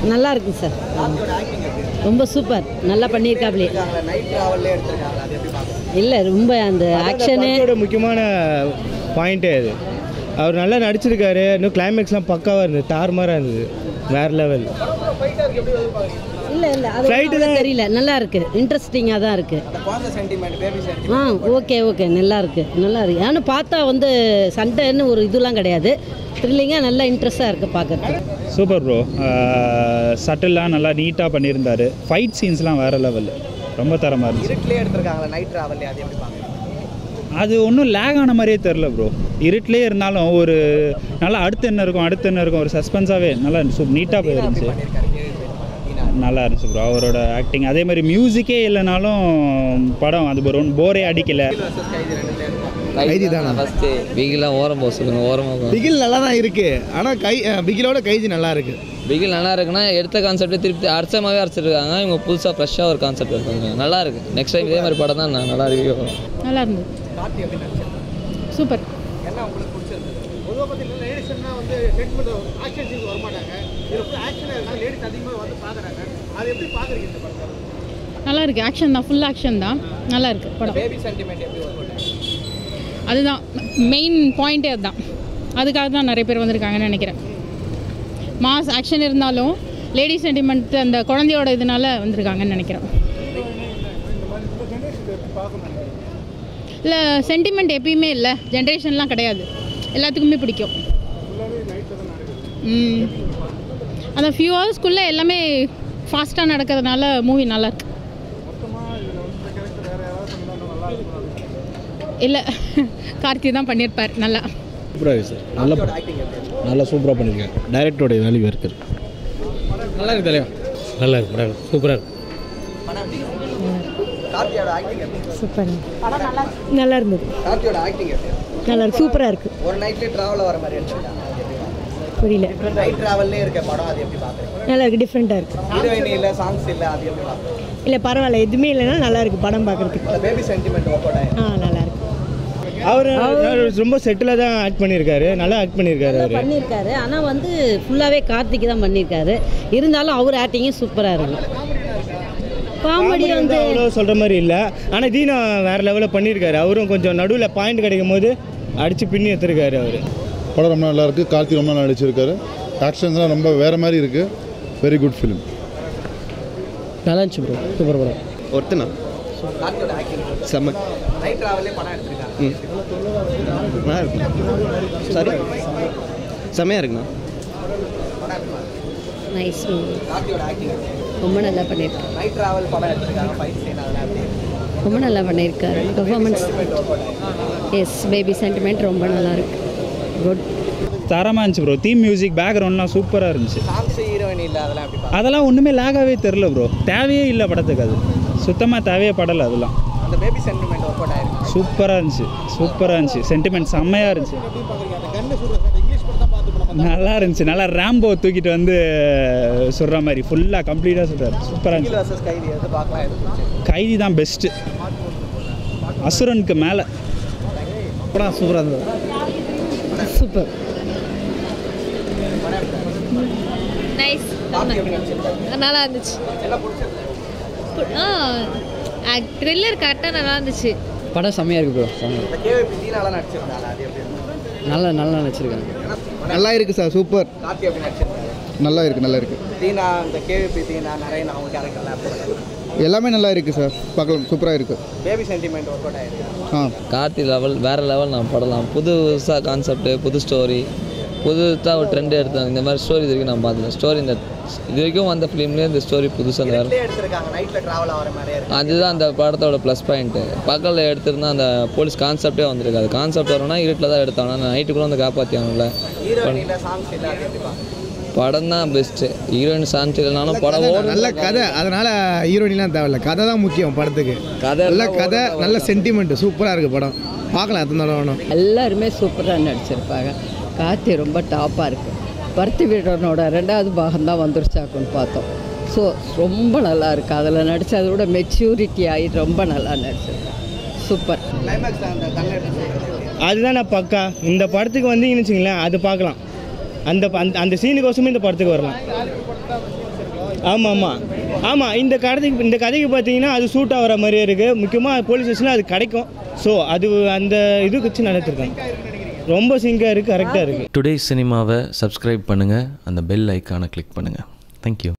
நல்லா இருக்கு சார் ரொம்ப சூப்பர் நல்லா பண்ணியிருக்காப்லே நைட் ட்ராவல்லே எடுத்திருக்காங்க அது எப்படி பார்க்குறீங்க இல்லை ரொம்ப அந்த ஆக்ஷனு படத்தோட முக்கியமான பாயிண்ட்டே அது அவர் நல்லா நடிச்சிருக்காரு இன்னும் கிளைமேக்ஸ்லாம் பக்காவாக இருந்தது தாறுமாறாக இருந்தது வேறு லெவல் இல்லை இல்லை அது Flight ஒண்ணும் தான். தெரியல நல்லா இருக்கு இன்ட்ரெஸ்டிங்காக தான் இருக்கு அந்த குழந்தை sentiment baby ah sentiment okay okay நல்லா இருக்கு நல்லா இருக்கு ஆனால் பார்த்தா வந்து சண்டைன்னு ஒரு இதெல்லாம் கிடையாது த்ரில்லிங்காக நல்லா இன்ட்ரெஸ்டாக இருக்குது பார்க்கறதுக்கு சூப்பர் ப்ரோ சட்டில்லாம் நல்லா நீட்டாக பண்ணியிருந்தாரு ஃபைட் சீன்ஸ்லாம் வேறு லெவல் ரொம்ப தரமாக இருந்துச்சு இருட்டிலே எடுத்திருக்காங்களா நைட் ட்ராவல்லே அது எப்படி பார்க்குறீங்க அது ஒன்றும் லேக் ஆன மாதிரியே தெரில ப்ரோ இருட்டிலே இருந்தாலும் ஒரு நல்லா அடுத்து என்ன இருக்கும் அடுத்து என்ன இருக்கும் ஒரு சஸ்பென்ஸாகவே நல்லா சூப் நீட்டாக போயிருந்துச்சு பண்ணியிருக்காரு கேவி தீனா நல்லா இருந்துச்சு ப்ரோ அவரோட ஆக்டிங் அதே மாதிரி மியூசிக்கே இல்லைனாலும் படம் அது ஒரு போரே அடிக்கலை வர்சஸ் கைதி ரெண்டுல எடுப்பாங்க கைதி தானா ஃபஸ்ட்டு பிகிலாம் ஓரம் போக சொல்லுங்கள் ஓரமாக போ. பிகில் நல்லா தான் இருக்கு ஆனால் கை அஹ், பிகிலோட கைதி நல்லா இருக்கு பிகில் நல்லா இருக்குன்னா எடுத்த கான்செப்டே திருப்பி அர்ச்சமாகவே அரைச்சிருக்காங்க இவங்க புதுசாக ஃப்ரெஷ்ஷாக ஒரு கான்செப்ட் எடுத்தாங்க நல்லா இருக்கு நெக்ஸ்ட் டைம் இதே மாதிரி படம் தான் நான் நல்லா இருக்கு நல்லா இருந்தது கார்த்தி எப்படி நடிச்சிருக்காங்க சூப்பர் என்ன உங்களுக்கு பிடிச்சிருந்தது பொதுவாக பார்த்தீங்கன்னா லேடிஸ்னா வந்து சென்டிமெண்ட் ஆக்ஷன் சீன்ஸ் வரமாட்டாங்க இதில் ஃபுல் ஆக்ஷனாக இருக்காங்க லேடிஸ் அதிகமாக வந்து பார்க்குறாங்க அது எப்படி பார்க்குறீங்க இந்த படத்தை நல்லா இருக்கு ஆக்ஷன் தான் ஃபுல் ஆக்ஷன் தான் நல்லா இருக்கு படம் பேபி சென்டிமெண்ட் எப்படி ஒர்க் பண்ணுறாங்க அதுதான் மெயின் பாயிண்ட்டே அதுதான் அதுக்காக தான் நிறைய பேர் வந்திருக்காங்கன்னு நினைக்கிறேன் மாஸ் ஆக்ஷன் இருந்தாலும் லேடி சென்டிமெண்ட் அந்த குழந்தையோட இதனால வந்திருக்காங்கன்னு நினைக்கிறேன் இல்லை சென்டிமெண்ட் எப்பயுமே இல்லை ஜென்ரேஷன்லாம் கிடையாது எல்லாத்துக்குமே பிடிக்கும் ம் அந்த ஃபியூ ஹவர்ஸ்க்குள்ளே எல்லாமே ஃபாஸ்ட்டாக நடக்கிறதுனால மூவி நல்லாயிருக்கு இல்லை கார்த்தி தான் பண்ணியிருப்பார் நல்லா சூப்பராக இருக்கு சார் நல்ல படம் ஆக்டிங் எப்படி இருக்கு? நல்லா சூப்பராக பண்ணியிருக்கேன் டைரக்டரோட வேல்யூ இருக்குது நல்லா இருக்கு தலைவா நல்லா இருக்கு படம் சூப்பராக இருக்கு படம் எப்படி இருக்கு? கார்த்தியோட ஆக்டிங் எப்படி இருக்கு? சூப்பர் நல்லா இருந்தது கார்த்தியோட ஆக்டிங் எப்படி இருக்கு? நல்லா இருக்கு சூப்பராக இருக்குது ஒரு நைட்லேயே ட்ராவல் வர மாதிரி எடுத்துருக்காங்க அது எப்படி பார்க்குறீங்க புரியல நைட் ட்ராவல்லே இருக்க படம் அது எப்படி பார்க்குறீங்க நல்லா இருக்குது டிஃப்ரெண்ட்டாக இருக்குது ஹீரோயின் இல்லை சாங்ஸ் இல்லை அது எப்படி பார்க்குறீங்க இல்லை பரவாயில்ல எதுவுமே இல்லைன்னா நல்லா இருக்குது படம் பார்க்குறதுக்கு அந்த baby sentiment work out ah நல்லா இருக்கு அவர் ரொம்ப செட்டிலாக தான் ஆக்ட் பண்ணியிருக்காரு நல்லா ஆக்ட் பண்ணியிருக்காரு அவர் பண்ணியிருக்காரு ஆனால் வந்து ஃபுல்லாகவே கார்த்திக் தான் பண்ணியிருக்காரு இருந்தாலும் அவர் ஆக்டிங்கும் சூப்பராக இருக்கு காமெடி வந்து அவ்வளோ சொல்கிற மாதிரி இல்லை ஆனால் தீனா வேறு லெவலில் பண்ணியிருக்காரு அவரும் கொஞ்சம் நடுவில் பாயிண்ட் கிடைக்கும் போது அடித்து பின்னி எடுத்திருக்காரு அவர் படம் ரொம்ப நல்லா இருக்கு கார்த்தி ரொம்ப நல்லா நடிச்சிருக்காரு ஆக்ஷன்ஸ்லாம் ரொம்ப வேற மாதிரி இருக்கு வெரி குட் ஃபிலிம் நல்லா இருந்துச்சு ப்ரோ சூப்பர் படம் ஒருத்தனா கார்த்தியோட ஆக்டிங் செம்ம நைட் ட்ராவல்லே படம் எடுத்திருக்காங்க நல்லா இருக்கு சரி செம்மையாக இருக்குண்ணா நைஸ் மூவி கார்த்தியோட ஆக்டிங் ரொம்ப நல்லா பண்ணியிருக்காரு நைட் ட்ராவல் படம் எடுத்திருக்காங்க ஃபைட் சீன் அதெல்லாம் எப்படி இருக்கு? ரொம்ப நல்லா பண்ணியிருக்காரு பெர்ஃபார்மன்ஸ் Sentiment work out ஆயிருக்கு. எஸ் பேபி சென்டிமெண்ட் ரொம்ப நல்லா இருக்கு குட் தரமாக இருந்துச்சு ப்ரோ தீம் மியூசிக் பேக்ரவுண்ட்லாம் சூப்பராக இருந்துச்சு சாங்ஸ் ஹீரோயின் இல்லை அதெல்லாம் எப்படி பார்க்குறீங்க அதெல்லாம் ஒன்றுமே லேகாகவே தெரில ப்ரோ தேவையே இல்லை படத்துக்கு அது சுத்தமாக தேவையே படலை அதெல்லாம் அந்த பேபி சென்டிமெண்ட் ஒர்க் அவுட் ஆயிருக்கு சூப்பராக இருந்துச்சு சூப்பராக இருந்துச்சு சென்டிமெண்ட் செம்மையாக இருந்துச்சு எப்படி பார்க்குறீங்க அந்த கண்ணு சொல்லுறது அந்த இங்கிலீஷ் படம் தான் பார்த்து நம்ம நல்லா இருந்துச்சு நல்லா ரேம்போ தூக்கிட்டு வந்து சொல்கிற மாதிரி ஃபுல்லாக கம்ப்ளீட்டாக சொல்கிறார் சூப்பராக கீழ் இருந்துச்சு வர்சஸ் கைதி எது பார்க்கலாம் எடுத்துச்சு கைதி தான் பெஸ்ட்டு அசுரனுக்கு மேலே படம் சூப்பராக இருந்தது சூப்பர் நைஸ் கார்த்தி எப்படி நடிச்சிருக்காங்க நல்லா இருந்துச்சு என்ன பிடிச்சிருக்கு ஆ த்ரில்லர் கரெக்டாக நல்லா இருந்துச்சு படம் செம்மையாக இருக்கு ப்ரோ இந்த கேவிபி தீனாலாம் நடிச்சிருந்தாங்க அது எப்படி இருக்கு? நல்லா நல்லா நடிச்சிருக்காங்க நல்லா இருக்கு சார் சூப்பர் கார்த்தி எப்படி நடிச்சிருக்காங்க நல்லா இருக்கு நல்லா இருக்கு தீனா இந்த கேவிபி தீனா நிறைய அவங்க கேரக்டர்லாம் எப்படி எல்லாமே நல்லா இருக்கு சார் பார்க்கலாம் சூப்பராக இருக்கு பேபி சென்டிமெண்ட் ஒர்க் அவுட் ஆயிருக்கு ஆ கார்த்தி லெவல் வேறு லெவல் நான் படலாம் புதுசாக கான்செப்ட்டு புது ஸ்டோரி புதுசாக ஒரு ட்ரெண்ட் எடுத்தாங்க இந்த மாதிரி ஸ்டோரி இது வரைக்கும் நான் பார்த்தேன் ஸ்டோரி இந்த இது வரைக்கும் வந்த ஃபிலிம்லேயே இந்த ஸ்டோரி புதுசாக வேறு இருட்டிலே எடுத்திருக்காங்க நைட்ல டிராவல் ஆகிற மாதிரியே இருக்கு அதுதான் அந்த படத்தோட ப்ளஸ் பாயிண்ட்டு பக்கத்தில் எடுத்திருந்தா அந்த போலீஸ் கான்செப்டே வந்திருக்காது கான்செப்ட் வரும்னா இருட்டில் தான் எடுத்தாங்க நைட்டுக்குள்ளே வந்து காப்பாற்றி ஆகணும்ல ஹீரோயின் இல்லை சாங்ஸ் இல்லை அது எப்படி பார்க்குறீங்க படம் தான் பெஸ்ட்டு ஹீரோயின் சான்ஸ் இல்லைனாலும் படம் ஓடும் நல்ல கதை அதனால ஹீரோயின்லாம் தேவையில்ல கதை தான் முக்கியம் படத்துக்கு கதை நல்ல கதை நல்ல சென்டிமெண்ட் சூப்பராக இருக்கு படம் பார்க்கலாம் எத்தனை தடவை வேணும் எல்லாருமே சூப்பராக நடிச்சிருப்பாங்க கார்த்தி ரொம்ப டாப்பாக இருக்குது பருத்தி வீரனோட ரெண்டாவது பாகம் தான் வந்துருச்சாக்குன்னு பார்த்தோம் ஸோ ரொம்ப நல்லா இருக்கு அதில் நடித்ததை விட மெச்சூரிட்டி ஆகி ரொம்ப நல்லா நடிச்சிருக்கேன் சூப்பர் கிளைமேக்ஸில் அந்த கண்ணை எடுத்து சொல்றது எப்படி? அதுதான் நான் பக்கா இந்த படத்துக்கு வந்தீங்கன்னு வச்சுங்களேன் அது பார்க்கலாம் அந்த அந்த அந்த சீனுக்கோசமே இந்த படத்துக்கு வரலாம் ஆமாம் ஆமாம் ஆமாம் இந்த கதைக்கு இந்த கதைக்கு பார்த்தீங்கன்னா அது சூட் ஆகிற மாதிரியே இருக்குது முக்கியமாக போலீஸ் ஸ்டேஷனில் அது கிடைக்கும் ஸோ அது அந்த இதுக்கு வச்சு நடத்திருக்காங்க ரொம்ப சிங்காக இருக்குது கரெக்டாக இருக்குது டுடே சினிமாவை சப்ஸ்கிரைப் பண்ணுங்கள் அந்த பெல் ஐக்கானை கிளிக் பண்ணுங்கள் தேங்க்யூ